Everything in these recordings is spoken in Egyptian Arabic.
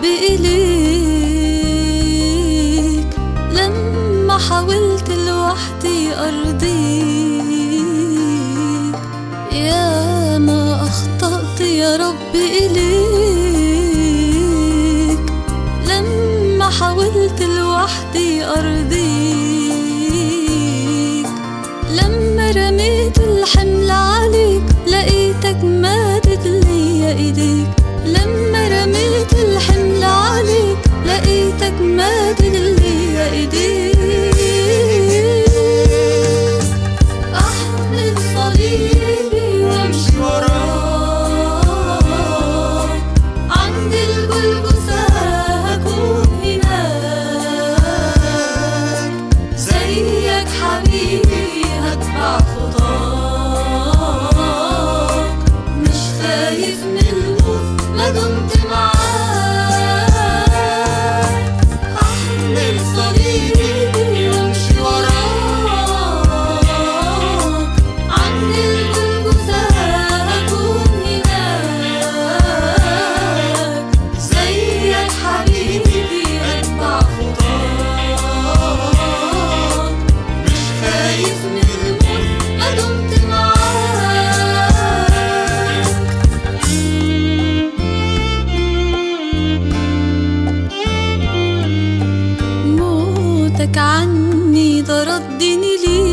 إليك لما حاولت لوحدي أرضيك يا ما أخطأت يا رب إليك لما حاولت لوحدي أرضيك لما رميت الحمل عليك لقيتك مادد ليا ايديك لما رميت الحمل عليك لقيتك مادد ليا ايديك احمل صليبي وامشي وراك عند الجلجثة هكون هناك زيك حبيبي هتبع خطاك مش خايف من الموت ما دمت معاك هحمل صليبي وامشي وراك عند الجلجثة هكون هناك زيك حبيبي هتبع خطاك مش خايف من الموت ما دمت معاك موتك عني ده ردني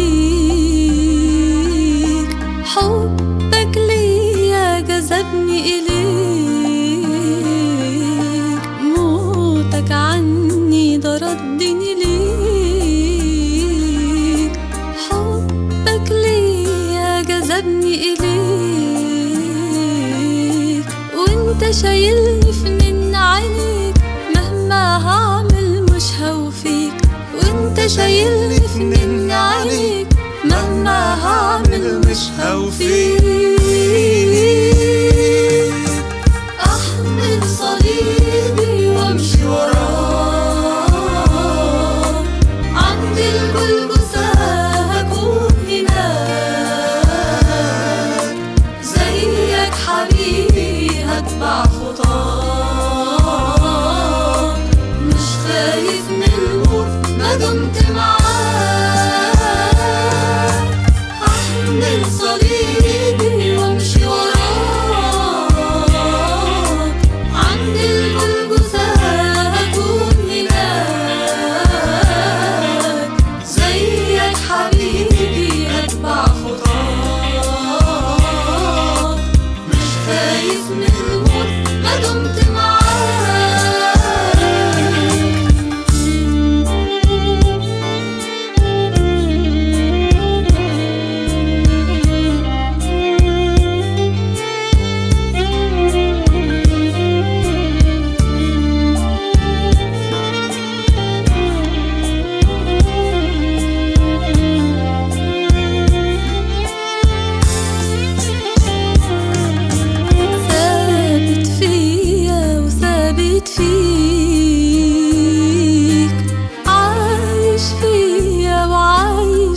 ليك حبك ليا جذبني إليك موتك عني ده ردني ليك حبك ليا جذبني إليك وانت شايلني في من عينيك مهما هعمل مش هوفيك وانت شايلني في من عينيك مهما هعمل مش هوفيك احمل صليبي وامشي وراك عند الجلجثة هكون هناك زيك حبيبي هتبع خطاك مش خايف من الموت ما دمت معاك هحمل صليبي وامشي وراك عند الجلجثة هكون هناك زيك حبيبي هتبع خطاك مش خايف من الموت ما دمت معاك ثابت فيا وثابت فيك عايش فيا وعايش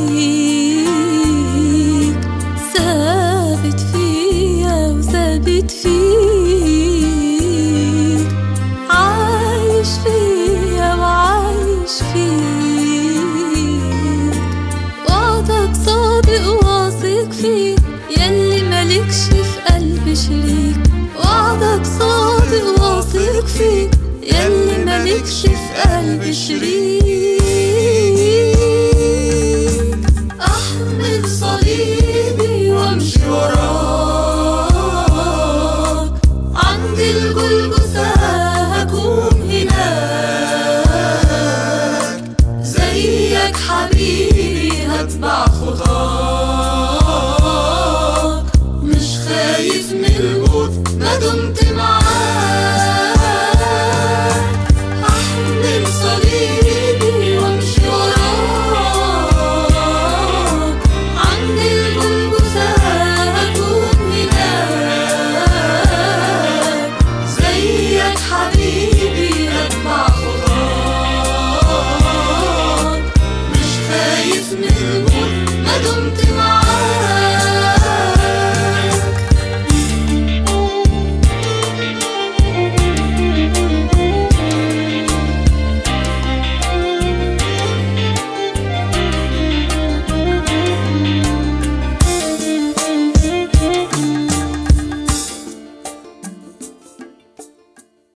فيك ثابت فيا وثابت فيك عايش فيا وعايش فيك وعدك صادق واثق فيه يلي مالكش في قلب شريك وعدك صادق واثق فيه يلي مالكش في قلب شريك احمل صليبي وامشي وراك عند الجلجثة هكون هناك زيك حبيبي هتبع خطاك